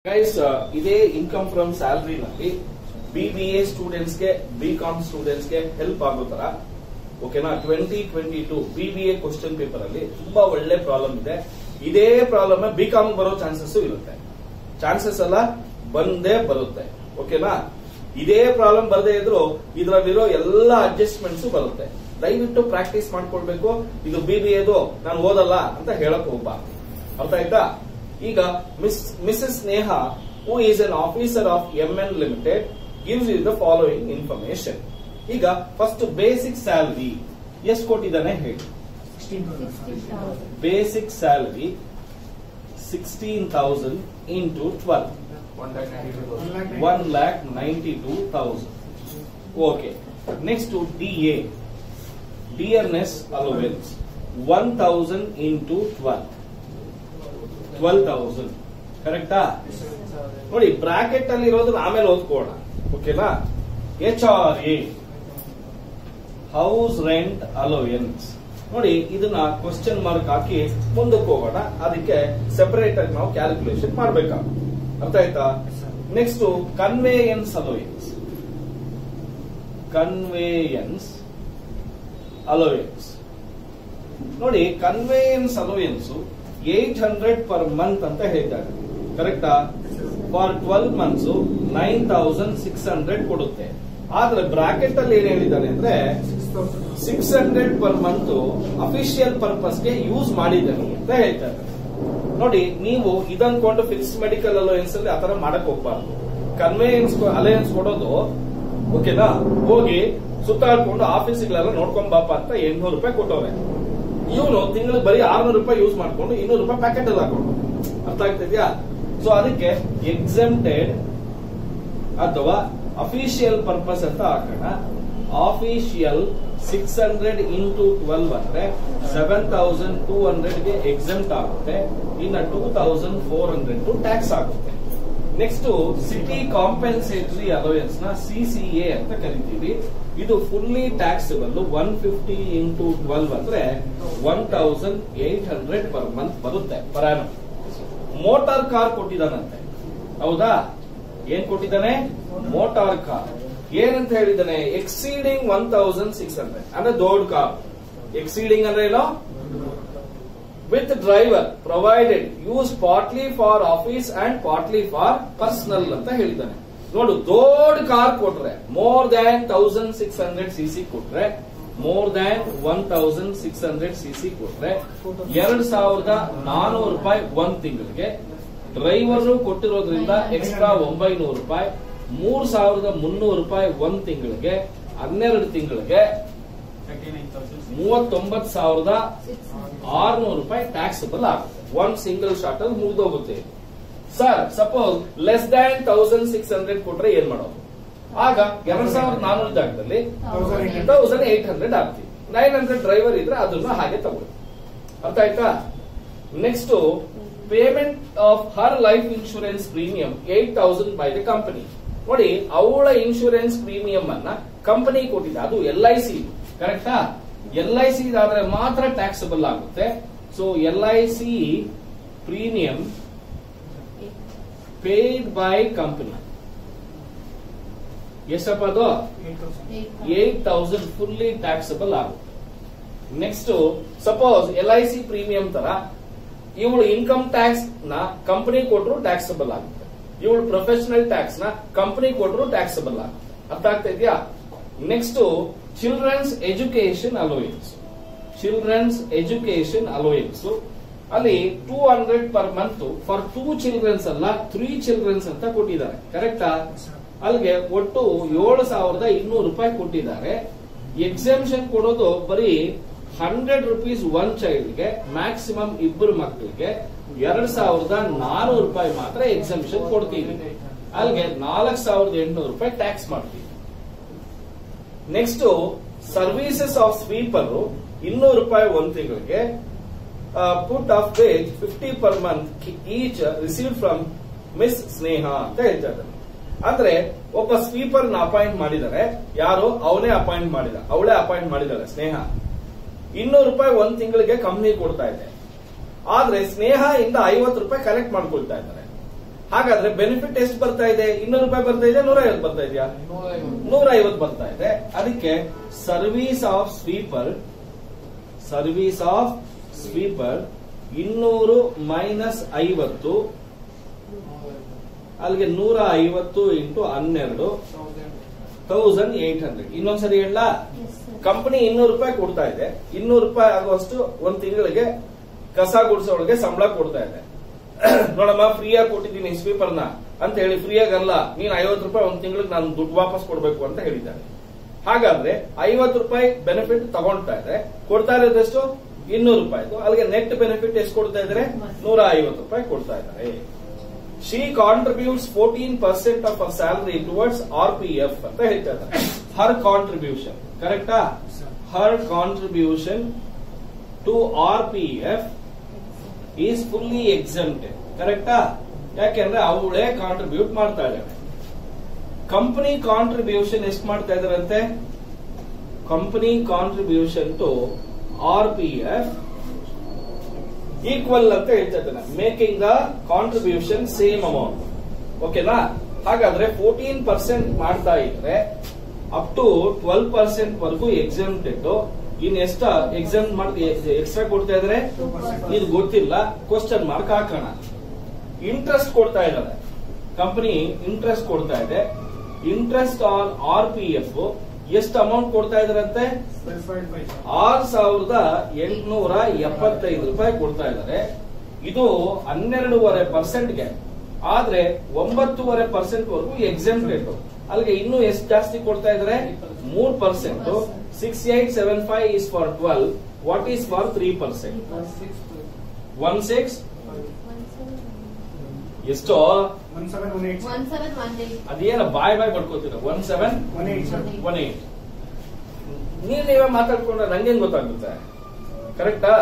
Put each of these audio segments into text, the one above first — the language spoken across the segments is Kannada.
ಗೈಸ್ ಇದೇ ಇನ್ಕಮ್ ಫ್ರಮ್ ಸ್ಯಾಲರಿ ನಲ್ಲಿ ಬಿ ಬಿ ಎ ಸ್ಟೂಡೆಂಟ್ಸ್ ಗೆ ಬಿ ಕಾಮ್ ಸ್ಟೂಡೆಂಟ್ಸ್ ಗೆ ಹೆಲ್ಪ್ ಆಗೋ ತರ ಓಕೆನಾ twenty twenty two B B A question paper ಅಲ್ಲಿ ತುಂಬಾ ಒಳ್ಳೆ ಪ್ರಾಬ್ಲಮ್ ಇದೆ ಇದೇ ಪ್ರಾಬ್ಲಮ್ ಬಿ ಕಾಮ್ ಬರೋ ಚಾನ್ಸಸ್ ಇರುತ್ತೆ ಚಾನ್ಸಸ್ ಎಲ್ಲ ಬಂದೇ ಬರುತ್ತೆ ಓಕೆನಾ ಇದೇ ಪ್ರಾಬ್ಲಮ್ ಬರದೇ ಇದ್ರು ಇದರಲ್ಲಿರೋ ಎಲ್ಲ ಅಡ್ಜಸ್ಟ್ಮೆಂಟ್ಸ್ ಬರುತ್ತೆ ದಯವಿಟ್ಟು ಪ್ರಾಕ್ಟೀಸ್ ಮಾಡ್ಕೊಳ್ಬೇಕು ಇದು ಬಿ ಬಿ ಎದು ನಾನು ಓದಲ್ಲ ಅಂತ ಹೇಳಕ್ ಹೋಗ್ಬಾರ್ದು ಅರ್ಥ ಆಯ್ತಾ ಈಗ Miss Mrs Neha who is an officer of M N limited gives is the following information ಈಗ ಫಸ್ಟ್ ಬೇಸಿಕ್ ಸ್ಯಾಲರಿ ಎಷ್ಟು ಕೊಟ್ಟಿದ್ದಾನೆ ಹೇಳಿ basic salary sixteen thousand into twelve one lakh ninety two thousand okay next D A dearness allowance one thousand into twelve twelve thousand ಕರೆಕ್ಟಾ ನೋಡಿ ಬ್ರಾಕೆಟ್ ಅಲ್ಲಿ ಇರೋದನ್ನ ಆಮೇಲೆ ಓದ್ಕೋಣ ಓಕೆನಾ H R A house rent allowance ನೋಡಿ ಇದನ್ನ ಕ್ವಶನ್ ಮಾರ್ಕ್ ಹಾಕಿ ಮುಂದಕ್ಕೆ ಹೋಗೋಣ ಅದಕ್ಕೆ ಸೆಪರೇಟ್ ಆಗಿ ನಾವು ಕ್ಯಾಲ್ಕುಲೇಷನ್ ಮಾಡ್ಬೇಕಾಗುತ್ತೆ ಅರ್ಥ ಆಯ್ತಾ next conveyance allowance conveyance allowance ನೋಡಿ conveyance allowance eight hundred per month ಅಂತ ಹೇಳ್ತಾರೆ ಕರೆಕ್ಟಾ for twelve months nine thousand six hundred ಕೊಡುತ್ತೆ ಆದ್ರೆ ಬ್ರಾಕೆಟ್ ಅಲ್ಲಿ ಏನ್ ಹೇಳಿದ್ದಾನೆ ಅಂದ್ರೆ six hundred per month official ಪರ್ಪಸ್ಗೆ ಯೂಸ್ ಮಾಡಿದ್ದಾನೆ ಅಂತ ಹೇಳ್ತಾರೆ ನೋಡಿ ನೀವು ಇದನ್ಕೊಂಡು ಫಿಕ್ಸ್ ಮೆಡಿಕಲ್ ಅಲೋಯನ್ಸ್ ಅಲ್ಲಿ ಆತರ ಮಾಡಕ್ ಹೋಗ್ಬಾರ್ದು ಕನ್ವೇಯನ್ಸ್ ಅಲಯನ್ಸ್ ಕೊಡೋದು ಓಕೆನಾ ಹೋಗಿ ಸುತ್ತಾಡ್ಕೊಂಡು ಆಫೀಸ್ಗಳೆಲ್ಲ ನೋಡ್ಕೊಂಡ್ ಬಾಪ ಅಂತ ಎಂಟ್ನೂರು ರೂಪಾಯಿ ಕೊಟ್ಟವ್ರೆ ಇವನು ತಿಂಗಳಿಗೆ ಬರೀ ಆರ್ನೂರು ರೂಪಾಯಿ ಯೂಸ್ ಮಾಡ್ಕೊಂಡು ಇನ್ನೂರು ರೂಪಾಯಿ ಪ್ಯಾಕೆಟ್ ಅಲ್ಲಿ ಹಾಕೊಂಡು ಅರ್ಥ ಆಗ್ತಿದ್ಯಾ ಸೊ ಅದಕ್ಕೆ ಎಕ್ಸೆಂಟೆಡ್ ಅಥವಾ ಅಫಿಷಿಯಲ್ ಪರ್ಪಸ್ ಅಂತ ಹಾಕೋಣ official six hundred into twelve ಅಂದ್ರೆ ಸೆವೆನ್ ತೌಸಂಡ್ ಟೂ ಹಂಡ್ರೆಡ್ ಗೆ ಎಕ್ಸೆಂಟ್ ಆಗುತ್ತೆ ಇನ್ನ two thousand four hundred to tax ಆಗುತ್ತೆ ನೆಕ್ಸ್ಟ್ ಸಿಟಿ ಕಾಂಪೆನ್ಸೇಟರಿ ಅಲೋಯನ್ಸ್ ನ ಸಿಸಿಎ ಅಂತ ಕರಿತೀವಿ ಇದು fully taxable one fifty into twelve ಅಂದ್ರೆ one thousand eight hundred per month ಬರುತ್ತೆ ಪರ್ ಆನಮ್ ಮೋಟಾರ್ ಕಾರ್ ಕೊಟ್ಟಿದ್ದಾನಂತೆ ಹೌದಾ ಏನ್ ಕೊಟ್ಟಿದ್ದಾನೆ ಮೋಟಾರ್ ಕಾರ್ ಏನಂತ ಹೇಳಿದ್ದಾನೆ exceeding one thousand six hundred ಅಂದ್ರೆ ದೊಡ್ಡ ಕಾರ್ ಎಕ್ಸೀಡಿಂಗ್ ಅಂದ್ರೆ ಏನೋ with driver provided use partly for office and partly for personal ಅಂತ ಹೇಳಿದ್ದಾನೆ ನೋಡು ದೊಡ್ಡ ಕಾರ್ ಕೊಟ್ರೆ more than thousand six hundred C C ಕೊಟ್ರೆ more than one thousand six hundred C C ಕೊಟ್ರೆ ಎರಡ್ ಸಾವಿರದ ನಾನೂರು ರೂಪಾಯಿ ಒಂದ್ ತಿಂಗಳಿಗೆ ಡ್ರೈವರ್ ಕೊಟ್ಟಿರೋದ್ರಿಂದ ಎಕ್ಸ್ಟ್ರಾ ಒಂಬೈನೂರು ರೂಪಾಯಿ ಮೂರ್ ಸಾವಿರದ ಮುನ್ನೂರು ರೂಪಾಯಿ ಒಂದ್ ತಿಂಗಳಿಗೆ ಹನ್ನೆರಡು ತಿಂಗಳಿಗೆ ಮೂವತ್ತೊಂಬತ್ತು ಸಾವಿರದ ಆರ್ನೂರು ರೂಪಾಯಿ ಟ್ಯಾಕ್ಸಬಲ್ ಆಗುತ್ತೆ ಒನ್ ಸಿಂಗಲ್ ಶಾಟ್ ಅಲ್ಲಿ ಮುಗಿದೋಗುತ್ತೆ sir suppose less than thousand six hundred ಕೊಟ್ರೆ ಏನ್ ಮಾಡೋದು ಆಗ ಎರಡ್ ಸಾವಿರದ ನಾನೂರು ಜಾಗದಲ್ಲಿ ತೌಸಂಡ್ ಏಟ್ ಹಂಡ್ರೆಡ್ ಆಗ್ತೀವಿ ನೈನ್ ಹಂಡ್ರೆಡ್ ಡ್ರೈವರ್ ಇದ್ರೆ ಅದನ್ನ ಹಾಗೆ ತಗೊಳ್ಳಿ ಅರ್ಥ ಆಯ್ತಾ next payment of her life insurance premium eight thousand by the company ನೋಡಿ ಅವಳ ಇನ್ಶೂರೆನ್ಸ್ ಪ್ರೀಮಿಯಂ ಅನ್ನ ಕಂಪನಿ ಕೊಟ್ಟಿದೆ ಅದು ಎಲ್ ಐ ಸಿ ಕರೆಕ್ಟಾ ಎಲ್ ಐ ಸಿ ಆದ್ರೆ ಮಾತ್ರ ಟ್ಯಾಕ್ಸಬಲ್ ಆಗುತ್ತೆ so L I C premium paid by company ಎಷ್ಟಪ್ಪ ಅದು ಏಟ್ ತೌಸಂಡ್ ಫುಲ್ಲಿ ಟ್ಯಾಕ್ಸಬಲ್ ಆಗುತ್ತೆ next suppose L I C premium ತರ ಇವಳು ಇನ್ಕಮ್ ಟ್ಯಾಕ್ಸ್ ನ ಕಂಪನಿ ಕೊಟ್ಟರು ಟ್ಯಾಕ್ಸಬಲ್ ಆಗುತ್ತೆ ಇವಳು ಪ್ರೊಫೆಷನಲ್ ಟ್ಯಾಕ್ಸ್ ನ ಕಂಪನಿ ಕೊಟ್ಟರು ಟ್ಯಾಕ್ಸಬಲ್ ಆಗುತ್ತೆ ಅರ್ಥ ಆಗ್ತಾ ಇದೆಯಾ next childrens education allowance childrens education allowance ಅಲ್ಲಿ two hundred per month for two childrens ಅಲ್ಲ ತ್ರೀ ಚಿಲ್ಡ್ರನ್ಸ್ ಅಂತ ಕೊಟ್ಟಿದ್ದಾರೆ ಕರೆಕ್ಟಾ ಅಲ್ಲಿಗೆ ಒಟ್ಟು ಏಳು ಸಾವಿರದ ಇನ್ನೂರು ರೂಪಾಯಿ ಕೊಟ್ಟಿದ್ದಾರೆ ಎಕ್ಸಾಮಿಷನ್ ಕೊಡೋದು ಬರೀ ಹಂಡ್ರೆಡ್ ರುಪೀಸ್ ಒನ್ ಚೈಲ್ಡ್ಗೆ ಮ್ಯಾಕ್ಸಿಮಮ್ ಇಬ್ಬರು ಮಕ್ಕಳಿಗೆ ಎರಡ್ ಸಾವಿರದ ನಾನೂರು ರೂಪಾಯಿ ಮಾತ್ರ ಎಕ್ಸಾಮಿಷನ್ ಕೊಡ್ತೀವಿ ಅಲ್ಲಿಗೆ ನಾಲ್ಕು ಸಾವಿರದ ಎಂಟುನೂರು ರೂಪಾಯಿ ಟ್ಯಾಕ್ಸ್ ಮಾಡ್ತೀವಿ ನೆಕ್ಸ್ಟ್ ಸರ್ವಿಸಸ್ ಆಫ್ ಸ್ವೀಪರ್ ಇನ್ನೂರು ರೂಪಾಯಿ ಒಂದ್ ತಿಂಗಳಿಗೆ put of wage fifty per month each receive from Miss Sneha ಅಂತ ಹೇಳ್ತಾ ಇದ್ದಾರೆ ಅಂದ್ರೆ ಒಬ್ಬ ಸ್ವೀಪರ್ ನ ಅಪಾಯಿಂಟ್ ಮಾಡಿದ್ದಾರೆ ಯಾರು ಅವನೇ ಅಪಾಯಿಂಟ್ ಮಾಡಿದ ಅವಳೇ ಅಪಾಯಿಂಟ್ ಮಾಡಿದಾಳೆ ಸ್ನೇಹ ಇನ್ನೂರು ರೂಪಾಯಿ ಒಂದ್ ತಿಂಗಳಿಗೆ ಕಂಪ್ನಿ ಕೊಡ್ತಾ ಇದೆ ಆದ್ರೆ ಸ್ನೇಹ ಇಂದ ಐವತ್ತು ರೂಪಾಯಿ ಕಲೆಕ್ಟ್ ಮಾಡ್ಕೊಳ್ತಾ ಇದ್ದಾರೆ ಹಾಗಾದ್ರೆ ಬೆನಿಫಿಟ್ ಎಷ್ಟು ಬರ್ತಾ ಇದೆ ಇನ್ನೂರು ರೂಪಾಯಿ ಬರ್ತಾ ಇದೆ ನೂರ ಐವತ್ತು ಬರ್ತಾ ಇದೆಯಾ ನೂರ ಐವತ್ತು ಬರ್ತಾ ಇದೆ ಅದಕ್ಕೆ service of sweeper service of sweeper ಇನ್ನೂರು ಮೈನಸ್ ಐವತ್ತು ಅಲ್ಲಿಗೆ ನೂರ ಐವತ್ತು ಇಂಟು ಹನ್ನೆರಡು ತೌಸಂಡ್ ಏಟ್ ಹಂಡ್ರೆಡ್ ಇನ್ನೊಂದ್ಸರಿ ಹೇಳ ಕಂಪನಿ ಇನ್ನೂರು ರೂಪಾಯಿ ಕೊಡ್ತಾ ಇದೆ ಇನ್ನೂರು ರೂಪಾಯಿ ಆಗುವಷ್ಟು ಒಂದ್ ತಿಂಗಳಿಗೆ ಕಸ ಗುಡಿಸೋಳಿಗೆ ಸಂಬಳ ಕೊಡ್ತಾ ಇದೆ ನೋಡಮ್ಮ ಫ್ರೀಯಾಗಿ ಕೊಟ್ಟಿದ್ದೀನಿ ಸ್ವೀಪರ್ನ ಅಂತ ಹೇಳಿ ಫ್ರೀಯಾಗಿ ಅಲ್ಲ ನೀನ್ ಐವತ್ತು ರೂಪಾಯಿ ಒಂದ್ ತಿಂಗಳಿಗೆ ನಾನು ದುಡ್ಡು ವಾಪಸ್ ಕೊಡ್ಬೇಕು ಅಂತ ಹೇಳಿದ್ದಾರೆ ಹಾಗಾದ್ರೆ ಐವತ್ತು ರೂಪಾಯಿ ಬೆನಿಫಿಟ್ ತಗೊಳ್ತಾ ಇದೆ ಕೊಡ್ತಾ ಇರೋದೆಷ್ಟು ಇನ್ನೂರು ರೂಪಾಯಿದು ಅಲ್ಲಿಗೆ ನೆಟ್ ಬೆನಿಫಿಟ್ ಎಷ್ಟು ಕೊಡ್ತಾ ಇದ್ದಾರೆ ನೂರ ಐವತ್ತು ರೂಪಾಯಿ ಕೊಡ್ತಾ ಇದ್ದಾರೆ she contributes fourteen percent of our salary towards R P F ಅಂತ ಹೇಳ್ತಾ ಇದ್ದಾರೆ ಹರ್ ಕಾಂಟ್ರಿಬ್ಯೂಷನ್ ಕರೆಕ್ಟಾ her contribution to R P F is fully exempted ಕರೆಕ್ಟಾ ಯಾಕೆಂದ್ರೆ ಅವಳೇ ಕಾಂಟ್ರಿಬ್ಯೂಟ್ ಮಾಡ್ತಾ ಇದ್ದಾಳೆ ಕಂಪನಿ ಕಾಂಟ್ರಿಬ್ಯೂಷನ್ ಎಷ್ಟು ಮಾಡ್ತಾ ಇದಾರಂತೆ company contribution to R P F equal ಅಂತ ಹೇಳ್ತಾ ಇದ್ದಾನೆ making the contribution same amount ಓಕೆನಾ ಹಾಗಾದ್ರೆ ಫೋರ್ಟೀನ್ ಪರ್ಸೆಂಟ್ ಮಾಡ್ತಾ ಇದ್ರೆ ಅಪ್ ಟು ಟ್ವೆಲ್ ಪರ್ಸೆಂಟ್ ವರೆಗೂ ಎಕ್ಸಾಮ್ಟೆಡ್ ಇನ್ ಎಷ್ಟ ಎಕ್ಸಾಮ್ ಮಾಡಿ ಎಕ್ಸ್ಟ್ರಾ ಕೊಡ್ತಾ ಇದ್ರೆ ಇದು ಗೊತ್ತಿಲ್ಲ ಕ್ವಶನ್ ಮಾರ್ಕ್ ಹಾಕೋಣ ಇಂಟ್ರೆಸ್ಟ್ ಕೊಡ್ತಾ ಇದ್ದಾರೆ ಕಂಪನಿ ಇಂಟ್ರೆಸ್ಟ್ ಕೊಡ್ತಾ ಇದೆ interest on R P F ಎಷ್ಟು ಅಮೌಂಟ್ ಕೊಡ್ತಾ ಇದಾರಂತೆ ಆರ್ ಸಾವಿರದ ಎಂಟುನೂರ ಎಪ್ಪತ್ತೈದು ರೂಪಾಯಿ ಕೊಡ್ತಾ ಇದ್ದಾರೆ ಇದು ಹನ್ನೆರಡೂವರೆ ಪರ್ಸೆಂಟ್ಗೆ ಆದ್ರೆ ಒಂಬತ್ತೂವರೆ ಪರ್ಸೆಂಟ್ ವರೆಗೂ ಎಕ್ಸಾಮ್ಟೆಡ್ ಅಲ್ಲಿಗೆ ಇನ್ನೂ ಎಷ್ಟು ಜಾಸ್ತಿ ಕೊಡ್ತಾ ಇದ್ದಾರೆ ಮೂರ್ percent six eight seven five is for twelve what is for three percent one six ಎಷ್ಟೋ one seven one eight one seven one eight ಅದೇನ ಬಾಯ್ ಬಾಯ್ ಪಡ್ಕೋತೀರ one seven one eight sir one eight ನೀವ್ ನೀವೇ ಮಾತಾಡ್ಕೊಂಡ್ರೆ ನಂಗೇನ್ ಗೊತ್ತಾಗುತ್ತೆ ಕರೆಕ್ಟಾ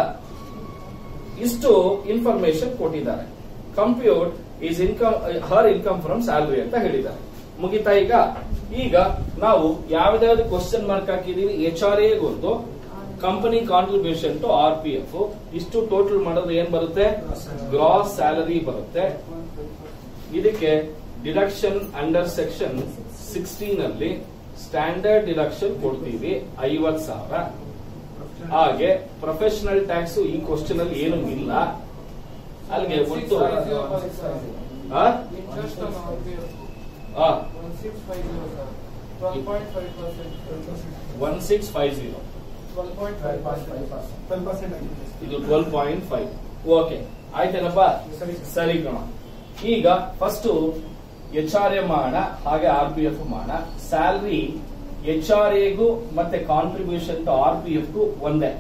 ಇಷ್ಟು ಇನ್ಫಾರ್ಮೇಶನ್ ಕೊಟ್ಟಿದ್ದಾರೆ compute is income her income from salary ಅಂತ ಹೇಳಿದ್ದಾರೆ ಮುಗಿತಾ ಈಗ ಈಗ ನಾವು ಯಾವ್ದಾವ್ದು ಕ್ವಶನ್ ಮಾರ್ಕ್ ಹಾಕಿದೀವಿ ಎಚ್ ಆರ್ ಒಂದು company contribution to R P F ಇಷ್ಟು ಟೋಟಲ್ ಮಾಡೋದು ಏನ್ ಬರುತ್ತೆ ಗ್ರಾಸ್ ಸ್ಯಾಲರಿ ಬರುತ್ತೆ ಇದಕ್ಕೆ ಡಿಡಕ್ಷನ್ ಅಂಡರ್ ಸೆಕ್ಷನ್ ಸಿಕ್ಸ್ಟೀನ್ ಅಲ್ಲಿ ಸ್ಟ್ಯಾಂಡರ್ಡ್ ಡಿಡಕ್ಷನ್ ಕೊಡ್ತೀವಿ ಐವತ್ ಸಾವಿರ ಹಾಗೆ ಪ್ರೊಫೆಷನಲ್ ಟ್ಯಾಕ್ಸ್ ಈ ಕ್ವಶನ್ ಅಲ್ಲಿ ಏನು ಇಲ್ಲ ಅಲ್ಲಿಗೆ ಒಟ್ಟು ಆ? Interest on RPF, ಆ, 1650, sir. 12.5%. One six five zero 12.5%. Twelve percent ಆಗಿದೆ ಇದು ಟ್ವೆಲ್ ಪಾಯಿಂಟ್ ಫೈವ್ ಓಕೆ ಆಯ್ತೇನಪ್ಪ ಸರಿ ಸರಿ ಕಣ ಈಗ ಫಸ್ಟ್ ಎಚ್ ಆರ್ ಎ ಮಾಡೋಣ ಹಾಗೆ ಆರ್ ಪಿ ಎಫ್ ಮಾಡೋಣ ಸ್ಯಾಲ್ರಿ ಎಚ್ ಆರ್ ಎಗೂ ಮತ್ತೆ contribution to R P F ಒಂದೇ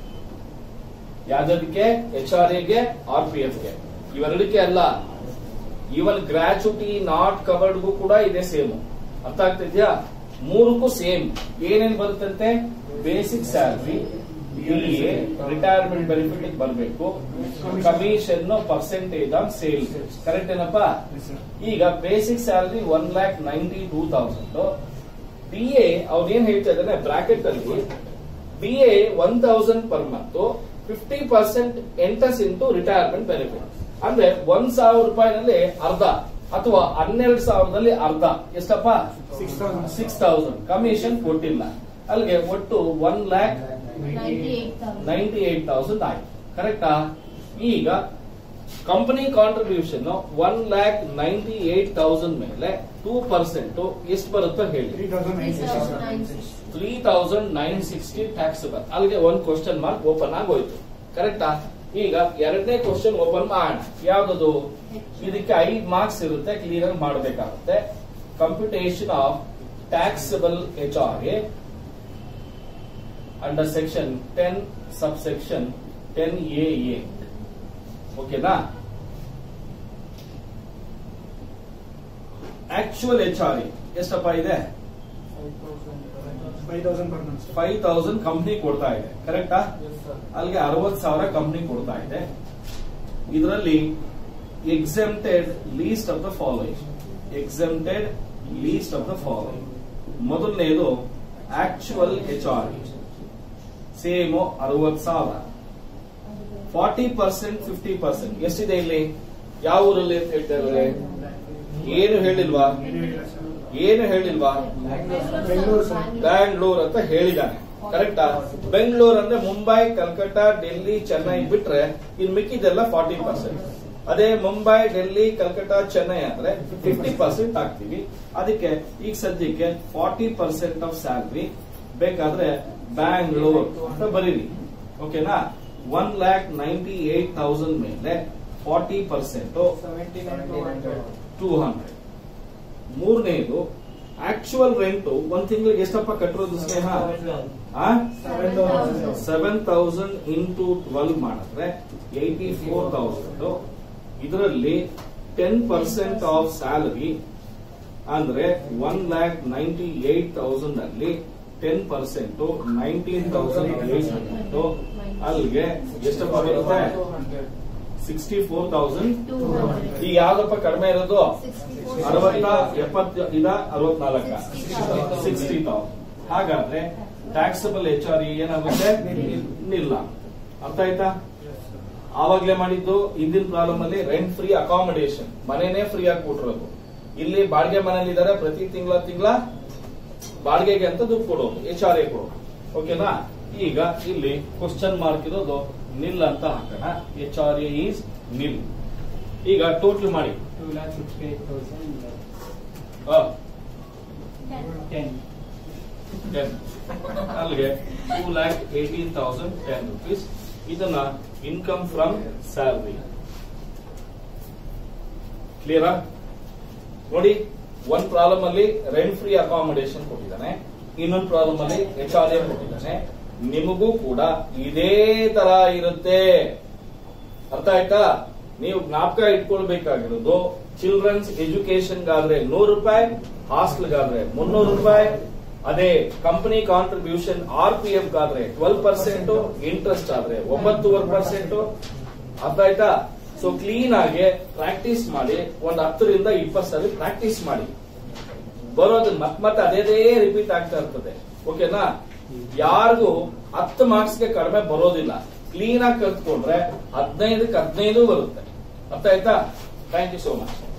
ಯಾವ್ದಕ್ಕೆ ಎಚ್ ಆರ್ ಎಗೆ ಆರ್ ಪಿ ಎಫ್ ಗೆ ಇವೆರಡಕ್ಕೆ ಅಲ್ಲ ಇವನ್ ಗ್ರಾಚುಟಿ ನಾಟ್ ಕವರ್ಡ್ಗೂ ಕೂಡ ಇದೆ ಸೇಮ್ ಅರ್ಥ ಆಗ್ತಿದ್ಯಾ ಮೂರಕ್ಕೂ ಸೇಮ್ ಏನೇನ್ ಬರುತ್ತಂತೆ ಬೇಸಿಕ್ ಸ್ಯಾಲ್ರಿ ರಿಟೈರ್ಮೆಂಟ್ ಬೆನಿಫಿಟ್ ಬರಬೇಕು commission percentage on sales correct ಏನಪ್ಪಾ Yes, sir. ಈಗ basic salary one lakh ninety two thousand B A ಅವ್ರು ಏನ್ ಹೇಳ್ತಾ ಇದ್ದಾರೆ ಬ್ರಾಕೆಟ್ ಅಲ್ಲಿ B A one thousand per month fifty percent enters into retirement benefit ಅಂದ್ರೆ ಒಂದ್ ಸಾವಿರ ರೂಪಾಯಿನಲ್ಲಿ ಅರ್ಧ ಅಥವಾ ಹನ್ನೆರಡು ಸಾವಿರದಲ್ಲಿ ಅರ್ಧ ಎಷ್ಟಪ್ಪ six thousand six thousand commission ಕೊಟ್ಟಿಲ್ಲ ಅಲ್ಲಿಗೆ ಒಟ್ಟು one lakh ninety eight thousand ninety eight thousand ಆಯ್ತು ಕರೆಕ್ಟಾ ಈಗ company contribution one lakh ninety eight thousand ಮೇಲೆ ಟೂ ಪರ್ಸೆಂಟ್ ಎಷ್ಟು ಬರುತ್ತೋ ಹೇಳಿ three thousand nine three thousand nine six three thousand nine sixty tax ಬರುತ್ತೆ ಅಲ್ಲಿಗೆ ಒಂದ್ ಕ್ವಶನ್ ಮಾರ್ಕ್ ಓಪನ್ ಆಗೋಯ್ತು ಕರೆಕ್ಟಾ ಈಗ ಎರಡನೇ ಕ್ವಶನ್ ಓಪನ್ ಮಾಡೋಣ ಯಾವ್ದದು ಇದಕ್ಕೆ ಐದ್ ಮಾರ್ಕ್ಸ್ ಇರುತ್ತೆ ಕ್ಲಿಯರ್ ಆಗಿ ಮಾಡಬೇಕಾಗುತ್ತೆ computation of taxable H R A under section ten sub section ten A A ಓಕೆನಾ ಆಕ್ಚುಯಲ್ ಎಚ್ ಆರ್ ಎ ಎಷ್ಟಪ್ಪ ಇದೆ 5,000. Five thousand per month five thousand company ಕೊಡ್ತಾ ಇದೆ ಕರೆಕ್ಟಾ Yes, sir. ಅಲ್ಲಿಗೆ ಅರವತ್ ಸಾವಿರ ಕಂಪ್ನಿ ಕೊಡ್ತಾ ಇದೆ ಇದರಲ್ಲಿ exempted least of the following exempted least of the following ಮೊದಲನೇದು ಆಕ್ಚುಯಲ್ ಎಚ್ ಆರ್ ಸೇಮ್ ಅರವತ್ ಸಾವಿರ ಫಾರ್ಟಿ ಪರ್ಸೆಂಟ್ ಫಿಫ್ಟಿ ಪರ್ಸೆಂಟ್ ಎಷ್ಟಿದೆ ಇಲ್ಲಿ ಯಾವ ಊರಲ್ಲಿ ಅಂತ ಹೇಳ್ತಾ ಇದ್ದಾರೆ ಏನು ಹೇಳಿಲ್ವಾ ಏನು ಇಲ್ಲ ಸರ್ ಏನು ಹೇಳಿಲ್ವಾ ಬೆಂಗಳೂರು ಸರ್. ಬ್ಯಾಂಗ್ಳೂರ್ ಅಂತ ಹೇಳಿದಾನೆ ಕರೆಕ್ಟಾ ಬೆಂಗಳೂರು ಅಂದ್ರೆ ಮುಂಬೈ ಕಲ್ಕತ್ತಾ ಡೆಲ್ಲಿ ಚೆನ್ನೈ ಬಿಟ್ರೆ ಇನ್ ಮಿಕ್ಕಿದೆಲ್ಲ ಫಾರ್ಟಿ ಪರ್ಸೆಂಟ್ ಅದೇ ಮುಂಬೈ ಡೆಲ್ಲಿ ಕಲ್ಕತ್ತಾ ಚೆನ್ನೈ ಅಂದ್ರೆ ಫಿಫ್ಟಿ ಪರ್ಸೆಂಟ್ ಹಾಕ್ತಿವಿ ಅದಕ್ಕೆ ಈಗ ಸದ್ಯಕ್ಕೆ ಫಾರ್ಟಿ ಪರ್ಸೆಂಟ್ ಆಫ್ ಸ್ಯಾಲ್ರಿ ಬೇಕಾದ್ರೆ ಬ್ಯಾಂಗ್ಳೂರ್ ಅಂತ ಬರೀರಿ ಓಕೆನಾ one lakh ninety eight thousand ಮೇಲೆ forty percent seventy nine two hundred two hundred ಮೂರನೇದು ಆಕ್ಚುಯಲ್ ರೆಂಟ್ ಒಂದ್ ತಿಂಗಳಿಗೆ ಎಷ್ಟಪ್ಪ ಕಟ್ಟಿರೋದು Sneha seven thousand seven thousand into twelve ಮಾಡಿದ್ರೆ ಏಯ್ಟಿ ಫೋರ್ ತೌಸಂಡ್ ಇದರಲ್ಲಿ ಟೆನ್ ಪರ್ಸೆಂಟ್ ಆಫ್ ಸ್ಯಾಲರಿ ಅಂದ್ರೆ one lakh ninety eight thousand ಅಲ್ಲಿ ten percent nineteen thousand eight hundred ಅಲ್ಲಿಗೆ ಎಷ್ಟಪ್ಪ ಬರುತ್ತೆ two hundred sixty four thousand two hundred ಈಗ ಯಾವ್ದಪ್ಪ ಕಡಿಮೆ ಇರೋದು ಅರವತ್ತ ಎಪ್ಪತ್ತ ಇದ ಅರವತ್ನಾಲ್ಕ ಸಿಕ್ಸ್ಟಿ ತೌಸಂಡ್ ಹಾಗಾದ್ರೆ ಟ್ಯಾಕ್ಸಬಲ್ ಎಚ್ ಆರ್ ಏನಾಗುತ್ತೆ ನಿಲ್ಲ ಅರ್ಥ ಆಯ್ತಾ ಆವಾಗ್ಲೇ ಮಾಡಿದ್ದು ಹಿಂದಿನ ಪ್ರಾಬ್ಲಮ್ ಅಲ್ಲಿ ರೆಂಟ್ ಫ್ರೀ ಅಕಾಮಿಡೇಷನ್ ಮನೆನೇ ಫ್ರೀ ಆಗಿ ಕೊಟ್ಟಿರೋದು ಇಲ್ಲಿ ಬಾಡಿಗೆ ಮನೇಲಿ ಇದಾರೆ ಪ್ರತಿ ತಿಂಗಳ ತಿಂಗಳ ಬಾಡಿಗೆಗೆ ಅಂತ ದುಡ್ಡು ಕೊಡೋದು ಎಚ್ ಆರ್ ಎ ಕೊಡೋದು ಓಕೆನಾ ಈಗ ಇಲ್ಲಿ ಕ್ವಶನ್ ಮಾರ್ಕ್ ಇರೋದು ನಿಲ್ ಅಂತ ಹಾಕೋಣ H R A is nil ಈಗ ಟೋಟಲ್ ಮಾಡಿ two lakh sixty eight thousand ಆ, ಟೆನ್ ಟೆನ್ ಅಲ್ಲಿಗೆ two lakh eighteen thousand ten rupees ಇದನ್ನ ಇನ್ಕಮ್ ಫ್ರಮ್ ಸ್ಯಾಲರಿ ಕ್ಲಿಯರಾ ನೋಡಿ ಒಂದ್ ಪ್ರಾಬ್ಲಮ್ ಅಲ್ಲಿ ರೆಂಟ್ ಫ್ರೀ ಅಕಾಮಿಡೇಷನ್ ಕೊಟ್ಟಿದ್ದಾನೆ ಇನ್ನೊಂದು ಪ್ರಾಬ್ಲಮ್ ಅಲ್ಲಿ ಎಚ್ ಆರ್ ಎ ಕೊಟ್ಟಿದ್ದಾನೆ ನಿಮಗೂ ಕೂಡ ಇದೇ ತರ ಇರುತ್ತೆ ಅರ್ಥ ಆಯ್ತಾ ನೀವು ಜ್ಞಾಪಕ ಇಟ್ಕೊಳ್ಬೇಕಾಗಿರೋದು ಚಿಲ್ಡ್ರನ್ಸ್ ಎಜುಕೇಶನ್ ಗಾದ್ರೆ ನೂರು ರೂಪಾಯಿ ಹಾಸ್ಟೆಲ್ಗಾದ್ರೆ ಮುನ್ನೂರು ರೂಪಾಯಿ ಅದೇ company contribution R P F ಗಾದ್ರೆ ಟ್ವೆಲ್ ಪರ್ಸೆಂಟ್ ಇಂಟ್ರೆಸ್ಟ್ ಆದ್ರೆ ಒಂಬತ್ತುವರೆ ಪರ್ಸೆಂಟ್ ಅರ್ಥ ಆಯ್ತಾ ಸೊ ಕ್ಲೀನ್ ಆಗಿ ಪ್ರಾಕ್ಟೀಸ್ ಮಾಡಿ ಒಂದ್ ಹತ್ತರಿಂದ ಇಪ್ಪತ್ತು ಸಲ ಪ್ರಾಕ್ಟೀಸ್ ಮಾಡಿ ಬರೋದು ಮತ್ ಮತ್ತೆ ಅದೇ ರಿಪೀಟ್ ಆಗ್ತಾ ಇರ್ತದೆ ಓಕೆನಾ ಯಾರಿಗೂ ಹತ್ತು ಮಾರ್ಕ್ಸ್ಗೆ ಕಡಿಮೆ ಬರೋದಿಲ್ಲ ಕ್ಲೀನ್ ಆಗಿ ಕಲ್ತ್ಕೊಂಡ್ರೆ ಹದಿನೈದಕ್ಕೆ ಹದಿನೈದು ಬರುತ್ತೆ ಅರ್ಥ ಆಯ್ತಾ ಥ್ಯಾಂಕ್ ಯು ಸೋ ಮಚ್